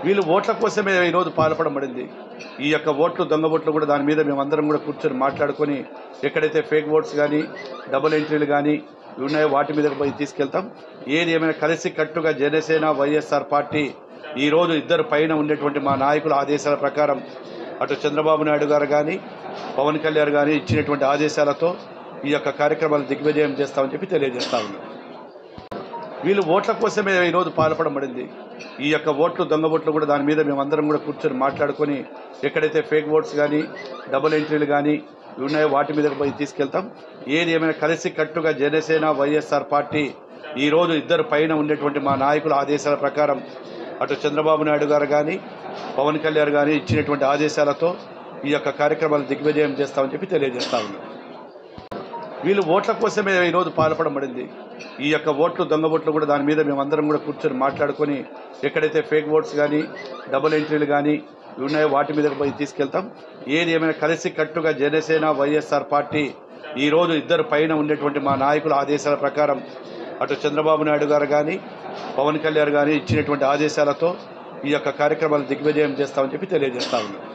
వీళ్ళు ఓట్ల కోసమే ఈరోజు పాల్పడబడింది ఈ యొక్క ఓట్లు దొంగ ఓట్లు కూడా దాని మీద మేమందరం కూడా కూర్చొని మాట్లాడుకొని ఎక్కడైతే ఫేక్ ఓట్స్ కానీ డబుల్ ఎంట్రీలు కానీ ఉన్నాయో వాటి మీద పోయి తీసుకెళ్తాం ఏది ఏమైనా కలిసి కట్టుగా జనసేన వైఎస్ఆర్ పార్టీ ఈ రోజు ఇద్దరు పైన ఉండేటువంటి మా నాయకుల ఆదేశాల ప్రకారం అటు చంద్రబాబు నాయుడు గారు కానీ పవన్ కళ్యాణ్ కానీ ఇచ్చినటువంటి ఆదేశాలతో ఈ యొక్క కార్యక్రమాలు దిగ్విజయం చేస్తామని చెప్పి తెలియజేస్తా ఉన్నాం వీళ్ళు ఓట్ల కోసమే ఈరోజు పాల్పడబడింది ఈ యొక్క ఓట్లు దొంగ ఓట్లు కూడా దాని మీద మేమందరం కూడా కూర్చొని మాట్లాడుకొని ఎక్కడైతే ఫేక్ ఓట్స్ కానీ డబుల్ ఎంట్రీలు కానీ ఉన్నాయో వాటి మీద పోయి తీసుకెళ్తాం ఏది ఏమైనా కలిసి కట్టుగా జనసేన వైఎస్ఆర్ పార్టీ ఈ రోజు ఇద్దరు పైన ఉండేటువంటి మా నాయకుల ఆదేశాల ప్రకారం అటు చంద్రబాబు నాయుడు గారు కానీ పవన్ కళ్యాణ్ కానీ ఇచ్చినటువంటి ఆదేశాలతో ఈ యొక్క కార్యక్రమాలు దిగ్విజయం చేస్తామని చెప్పి తెలియజేస్తా ఉన్నాం వీళ్ళు ఓట్ల కోసమే ఈరోజు పాల్పడబడింది ఈ యొక్క ఓట్లు దొంగ ఓట్లు కూడా దాని మీద మేమందరం కూడా కూర్చొని మాట్లాడుకొని ఎక్కడైతే ఫేక్ ఓట్స్ కానీ డబుల్ ఎంట్రీలు కానీ ఉన్నాయో వాటి మీద పోయి తీసుకెళ్తాం ఏది ఏమైనా కలిసి కట్టుగా జనసేన వైఎస్ఆర్ పార్టీ ఈ రోజు ఇద్దరు పైన ఉండేటువంటి మా నాయకుల ఆదేశాల ప్రకారం అటు చంద్రబాబు నాయుడు గారు కానీ పవన్ కళ్యాణ్ కానీ ఇచ్చినటువంటి ఆదేశాలతో ఈ యొక్క కార్యక్రమాలు దిగ్విజయం చేస్తామని చెప్పి తెలియజేస్తా ఉన్నాం